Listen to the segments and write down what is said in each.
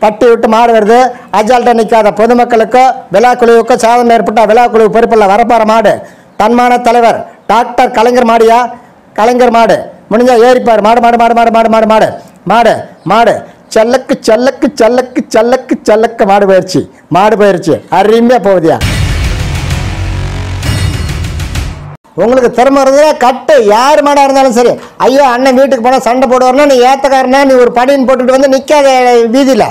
பட்டி விட்டு மாடு வருது அஜால்ட்ட நிற்காத பொதுமக்களுக்கோ விழா குழுவுக்கோ சாதனை ஏற்பட்ட விழா குழு பொறுப்பில் வரப்பாற மாடு தன்மான தலைவர் டாக்டர் கலைஞர் மாடியா கலைஞர் மாடு முடிஞ்சா ஏறிப்பார் மாடு மாடு மாடு மாடு மாடு மாடு மாடு மாடு மாடு செல்லக்கு செல்லக்கு செல்லக்கு செல்லக்கு செல்லக்கு மாடு போயிடுச்சு மாடு போயிடுச்சு அருமையா போகுதியா உங்களுக்கு திறமை இருந்ததுன்னா கட்டு யார் மாடாக இருந்தாலும் சரி ஐயோ அண்ணன் வீட்டுக்கு போனால் சண்டை போடுவார்னா நீ ஏத்தக்காரனா நீ ஒரு படின்னு போட்டுட்டு வந்து நிற்காத வீதியில்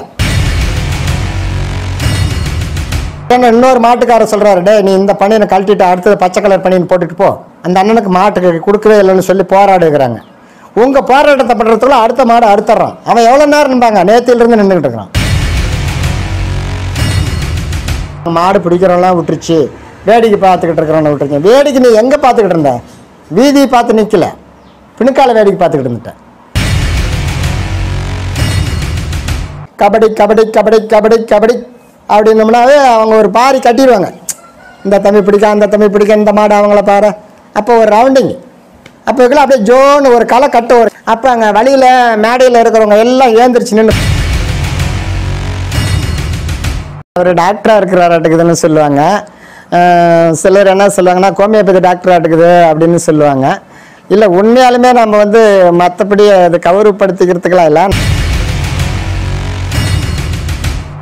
என்ன இன்னொரு மாட்டுக்காரர் சொல்றாரு டேய் நீ இந்த பணியனை கழட்டிட்டு அடுத்தது பச்சை கலர் பணியன் போட்டுட்டு போ அந்த அண்ணனுக்கு மாட்டுக்கு கொடுக்கவே இல்லைன்னு சொல்லி போராடுகிறாங்க உங்க போராட்டத்தை பண்றதுக்குள்ள அடுத்த மாடு அறுத்துறான் அவன் எவ்வளவு நேரம் நின்பாங்க நேத்தில இருந்து நின்றுகிட்டு இருக்கிறான் மாடு பிடிக்கிறவங்களாம் விட்டுருச்சு வேடிக்கை பார்த்துக்கிட்டு இருக்கிறவனை விட்டுருச்சு வேடிக்கை நீ எங்கே பார்த்துக்கிட்டு இருந்த வீதியை பார்த்து நிற்கல பிணுக்கால வேடிக்கை பார்த்துக்கிட்டு இருந்துட்டேன் கபடி கபடி கபடி கபடி கபடி அப்படின்னோம்னாவே அவங்க ஒரு பாரி கட்டிடுவாங்க இந்த தம்பி பிடிக்க அந்த தம்பி பிடிக்க இந்த மாடு அவங்கள பாரு அப்போ ஒரு ரவுண்டிங் அப்போ இதுல அப்படியே ஜோன்னு ஒரு களை கட்டு ஒரு அப்போ அங்கே வழியில் மேடையில் இருக்கிறவங்க எல்லாம் ஏந்திரிச்சு நின்று அவர் டாக்டராக இருக்கிறாராட்டுக்குதுன்னு சொல்லுவாங்க அஹ் சிலர் என்ன சொல்லுவாங்கன்னா ஹோமியோபதி டாக்டராட்டுக்குது அப்படின்னு சொல்லுவாங்க இல்லை உண்மையாலுமே நம்ம வந்து மற்றபடி அது கௌரவப்படுத்திக்கிறதுக்கெல்லாம் இல்லை